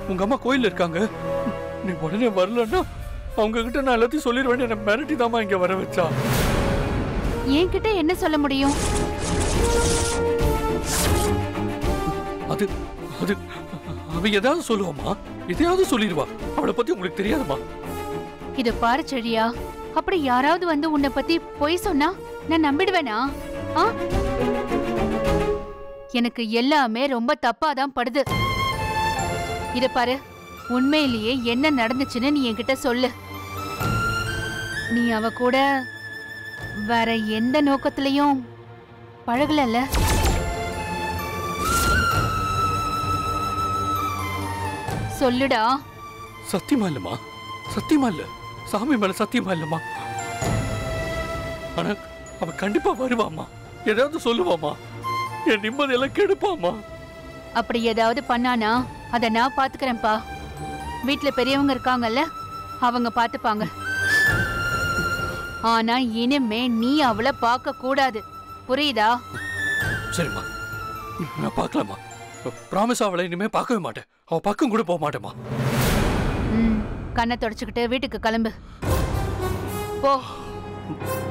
உங்க அம்மா கோயில்ல இருக்காங்க நீ உடனே வரலன்னா அவங்க கிட்ட நான் எல்லாத்தையும் சொல்லிடுவேன் என்ன மிரட்டி தாமா இங்க வர வச்சா என்கிட்ட என்ன சொல்ல முடியும் அது அது அவ ஏதாவது சொல்லுவாமா எதையாவது சொல்லிடுவா அவளை பத்தி உங்களுக்கு தெரியாதுமா இத பாரு செழியா அப்படி யாராவது வந்து உன்னை பத்தி பொய் சொன்னா நான் நம்பிடுவேனா ஆ எனக்கு எல்லாமே ரொம்ப தப்பா தான் படுது இத பாரு உண்மையிலேயே என்ன நடந்துச்சுன்னு நீ என்கிட்ட சொல்லு நீ அவ கூட வேற எந்த நோக்கத்திலையும் பழகலல்ல சொல்லுடா சத்தியமா இல்லம்மா சத்தியமா இல்ல சாமி மேல சத்தியமா இல்லம்மா ஆனா அவ கண்டிப்பா வருவாம்மா ஏதாவது சொல்லுவாமா என் நிம்மதியெல்லாம் கெடுப்பாமா அப்படி ஏதாவது பண்ணானா அத நான் பாத்துக்கிறேன்ப்பா வீட்ல பெரியவங்க இருக்காங்கல்ல அவங்க பாத்துப்பாங்க ஆனா இனிமே நீ அவளை பார்க்க கூடாது புரியுதா சரிம்மா நான் பார்க்கலாமா ப்ராமிஸ் அவளை இனிமே பார்க்கவே மாட்டேன் அவ பக்கம் கூட போக மாட்டேம்மா ம் கண்ணை தொடச்சுக்கிட்டு வீட்டுக்கு கிளம்பு போ